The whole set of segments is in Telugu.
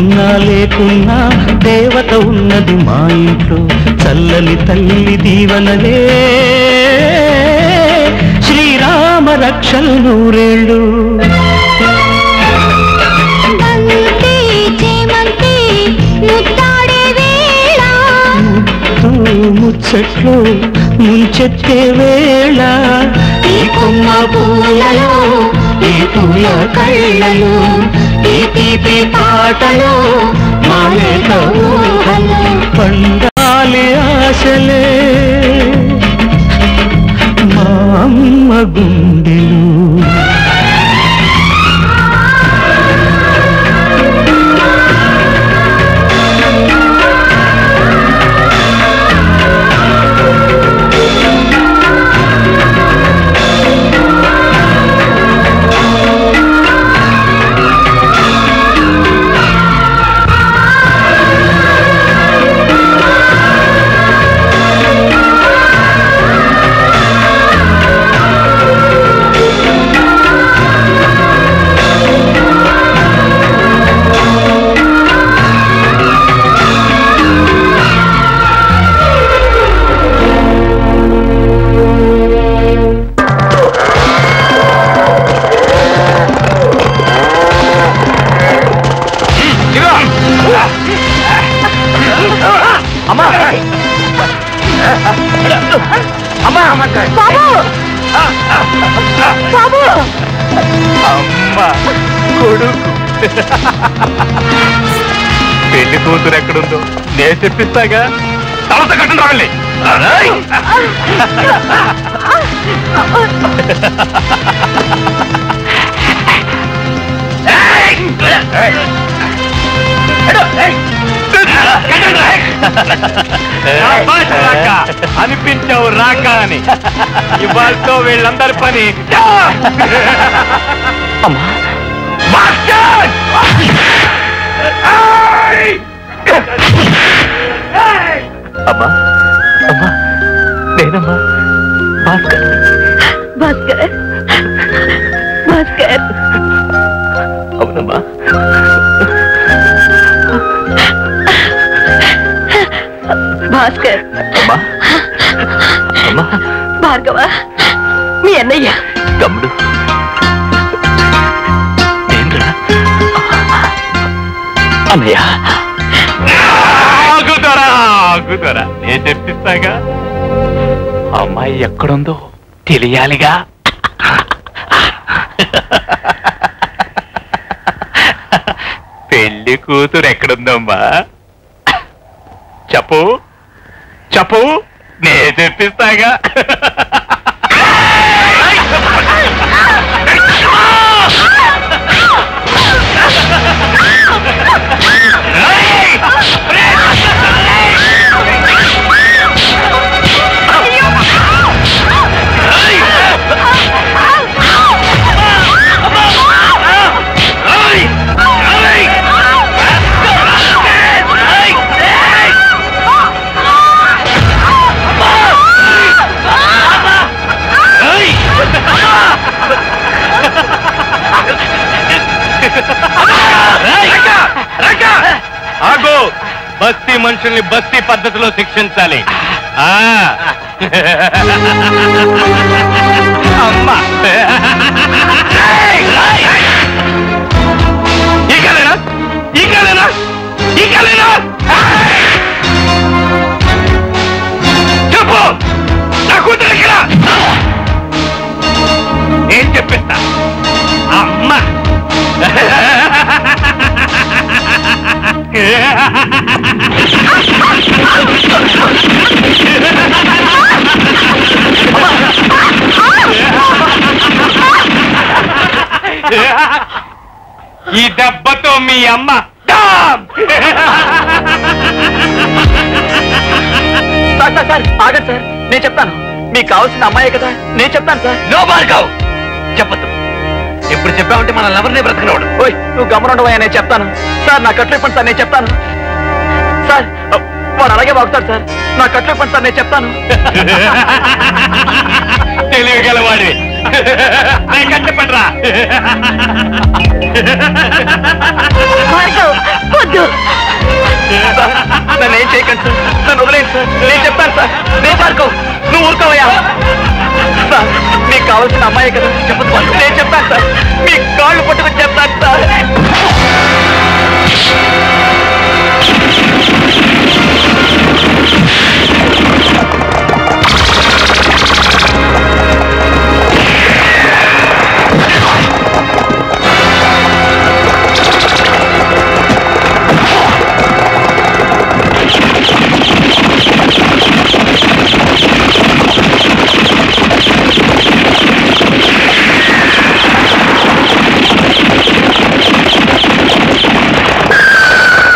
ఉన్నా లేకున్నా దేవత ఉన్నది మా ఇంట్లో చల్లని తల్లి దీవనలే శ్రీరామ రక్షలు నూరేళ్ళు బంతి చేమంతి ముద్దాడే వేళ ముత్తు ముచ్చట్లు ముంచెత్తే వేళ ఈ కొమ్మ పూలలో ఈ పూల కళ్ళలో ఈ తీపి పాటలో మాలేక ఊహలో పండాలి ఆశలే మా అమ్మ గుండెలు అమ్మా అమ్మా బాబు బాబు అమ్మ కొడుకు పెళ్లి కూతురు ఎక్కడుందో నేను చెప్పిస్తాగా తలత కట్టండి రావాలి అనిపించావు రాక అని ఇవాళతో వీళ్ళందరి పని మాస్టర్! ఏయ్! అమ్మా అమ్మా నేనమ్మా భాస్కర్ భాస్కర్ భాస్కర్ అవునమ్మా భాస్కర్ అమ్మా అమ్మా భార్గవ మీ అన్నయ్య తమ్ముడు ఏంట్రా అన్నయ్య ఆగుతారా ఆగుతారా నేను చెప్పిస్తాగా అమ్మాయి ఎక్కడుందో తెలియాలిగా పెళ్లి కూతురు ఎక్కడుందమ్మా చెప్పు చెప్పు నేను చెప్పిస్తాగా ఆగు బస్తీ మనుషుల్ని బస్తీ పద్ధతిలో శిక్షించాలి ఆ అమ్మా ఈగలేనా ఈగలేనా ఈగలేనా చెప్పు నా కూతురు ఎక్కడ ఏం చెప్పిస్తా అమ్మ ఈ దెబ్బతో మీ అమ్మ డామ్! సార్ సార్ సార్ ఆగండి సార్ నేను చెప్తాను మీకు కావాల్సిన అమ్మాయి కదా నేను చెప్తాను సార్ నో భార్గవ్ చెప్పద్దు ఇప్పుడు చెప్పామంటే మన ఎవరిని బ్రతకనోడు ఓయ్ నువ్వు గమనుండవయ్యా నేను చెప్తాను సార్ నా కట్లు ఇప్పండి సార్ నేను చెప్తాను సార్ వాడు అలాగే బాగుతాడు సార్ నా కట్లు ఇప్పండి సార్ నేను చెప్తాను తెలియగలవాడి చెప్పండి రా భార్గవ్ వద్దు సార్, నన్ను ఏం చేయకండి సార్ నన్ను వదిలేండి సార్ నేను చెప్తాను సార్ నేను పార్కో నువ్వు ఊరుకోవయ్యా సార్ మీకు కావాల్సిన అమ్మాయి కదా చెప్పదు పార్కో నేను చెప్తాను సార్ మీ కాళ్ళు పట్టుకుని చెప్తాను సార్ ఆ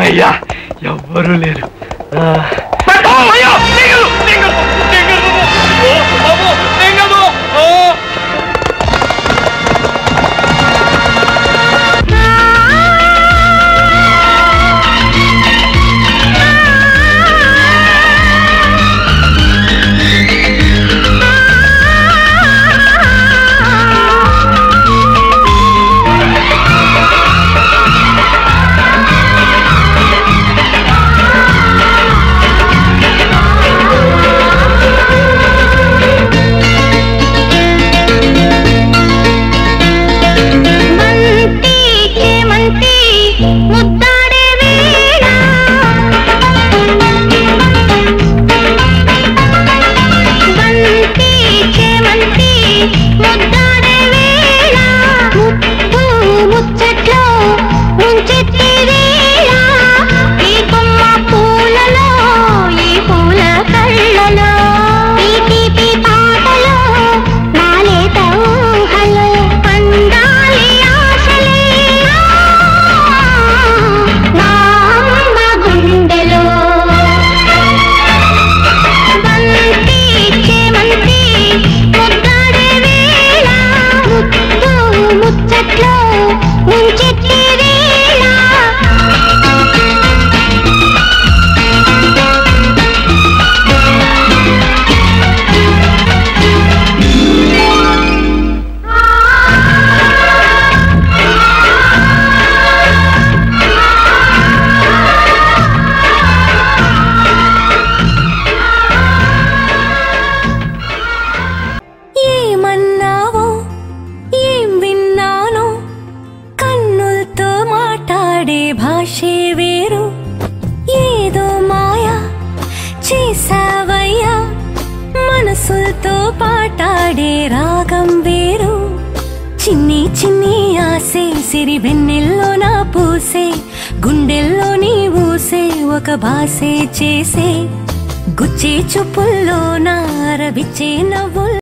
అమ్మయ్యా ఎవ్వరూ లేరు ఆ. అయ్యో, దెంగలు, దెంగలు, దెంగలు. ఓ, అమ్మో, దెంగలు. ఓ. మంటి చేమంతి ముద్దాడే వేళ బంతి చేమంతి ముద్దాడే వేళ ముత్తు ముచ్చట్లో ముంచెత్తే వేళ ఈ కొమ్మ పూలలో ఈ పూల కళ్ళలో ఈ తీపి పాటలో నాలేత ఊహలో పండాలి ఆశలే నా అమ్మ గుండెలో బంతి చేమంతి ముద్దాడే వేళ ముత్తు ముచ్చట్లో ముంచెత్తే వేళ ఏమన్నావో ఏం విన్నానో కన్నులతో మాట్లాడే భాషే వేరు ఏదో మాయా చేసావయ్యా మనసులతో పాటాడే రాగం వేరు చిన్ని చిన్ని ఆసే సిరి వెన్నెల్లో నా పూసే గుండెల్లో నీ ఊసే ఒక భాసే చేసే గుచ్చే చూపుల్లో నా రవిచ్చే నవ్వుల్